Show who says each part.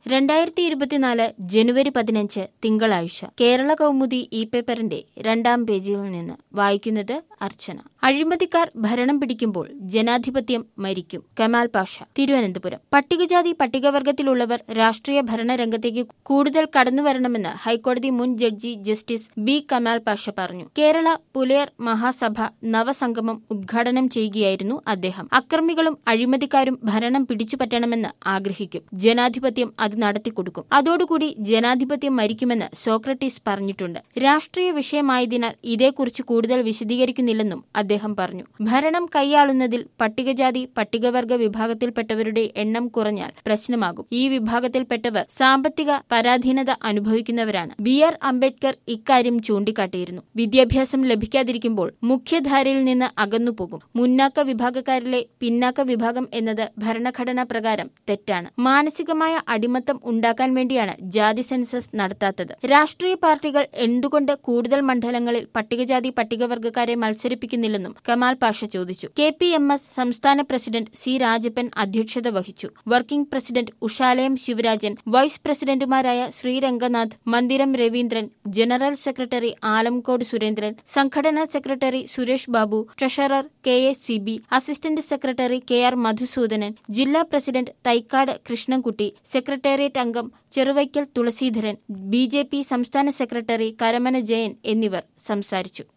Speaker 1: രണ്ടായിരത്തി ഇരുപത്തിനാല് ജനുവരി പതിനഞ്ച് തിങ്കളാഴ്ച കേരള കൗമുദി ഇ പേപ്പറിന്റെ രണ്ടാം പേജിൽ നിന്ന് വായിക്കുന്നത് അർച്ചന അഴിമതിക്കാർ ഭരണം പിടിക്കുമ്പോൾ ജനാധിപത്യം മരിക്കും കമാൽ പാഷ തിരുവനന്തപുരം പട്ടികജാതി പട്ടികവർഗത്തിലുള്ളവർ രാഷ്ട്രീയ ഭരണരംഗത്തേക്ക് കൂടുതൽ കടന്നുവരണമെന്ന് ഹൈക്കോടതി മുൻ judge justice B Kamal Pasha പറഞ്ഞു കേരള പുലയർ മഹാസഭ നവസംഗമം ഉദ്ഘാടനം ചെയ്യുകയായിരുന്നു അദ്ദേഹം അക്രമികളും അഴിമതിക്കാരും ഭരണം പിടിച്ചുപറ്റണമെന്ന് ആഗ്രഹിക്കും ജനാധിപത്യം അത് നടത്തിക്കൊടുക്കും അതോടുകൂടി ജനാധിപത്യം മരിക്കുമെന്ന് സോക്രട്ടീസ് പറഞ്ഞിട്ടുണ്ട് രാഷ്ട്രീയ വിഷയമായതിനാൽ ഇതേക്കുറിച്ച് കൂടുതൽ വിശദീകരിക്കുന്നില്ലെന്നും അദ്ദേഹം പറഞ്ഞു ഭരണം കൈയാളുന്നതിൽ പട്ടികജാതി പട്ടികവർഗ വിഭാഗത്തിൽപ്പെട്ടവരുടെ എണ്ണം കുറഞ്ഞാൽ പ്രശ്നമാകും ഈ വിഭാഗത്തിൽപ്പെട്ടവർ സാമ്പത്തിക പരാധീനത അനുഭവിക്കുന്നവരാണ് ബി ആർ അംബേദ്കർ ഇക്കാര്യം ചൂണ്ടിക്കാട്ടിയിരുന്നു വിദ്യാഭ്യാസം ലഭിക്കാതിരിക്കുമ്പോൾ മുഖ്യധാരയിൽ നിന്ന് അകന്നുപോകും മുന്നാക്ക വിഭാഗക്കാരിലെ പിന്നാക്ക വിഭാഗം എന്നത് ഭരണഘടനാ പ്രകാരം തെറ്റാണ് മാനസികമായ അടിമത്തം ഉണ്ടാക്കാൻ വേണ്ടിയാണ് ജാതി സെൻസസ് നടത്താത്തത് രാഷ്ട്രീയ പാർട്ടികൾ എന്തുകൊണ്ട് കൂടുതൽ മണ്ഡലങ്ങളിൽ പട്ടികജാതി പട്ടികവർഗക്കാരെ മത്സരിപ്പിക്കുന്നില്ലെന്നും കമാൽ പാഷ ചോദിച്ചു കെ പി എം എസ് സംസ്ഥാന പ്രസിഡന്റ് സി രാജപ്പൻ അധ്യക്ഷത വഹിച്ചു working president Ushalayam Sivarajan vice പ്രസിഡന്റുമാരായ ശ്രീരംഗനാഥ് മന്ദിരം രവീന്ദ്രൻ ജനറൽ സെക്രട്ടറി ആലംകോട് സുരേന്ദ്രൻ സംഘടനാ secretary Suresh Babu treasurer K A C B assistant secretary K R Madhusoodanan ജില്ലാ പ്രസിഡന്റ് തൈക്കാട് കൃഷ്ണൻകുട്ടി സെക്രട്ടേറിയറ്റ് അംഗം ചെറുവയ്ക്കൽ തുളസീധരൻ ബി സംസ്ഥാന സെക്രട്ടറി കരമന ജയൻ എന്നിവർ സംസാരിച്ചു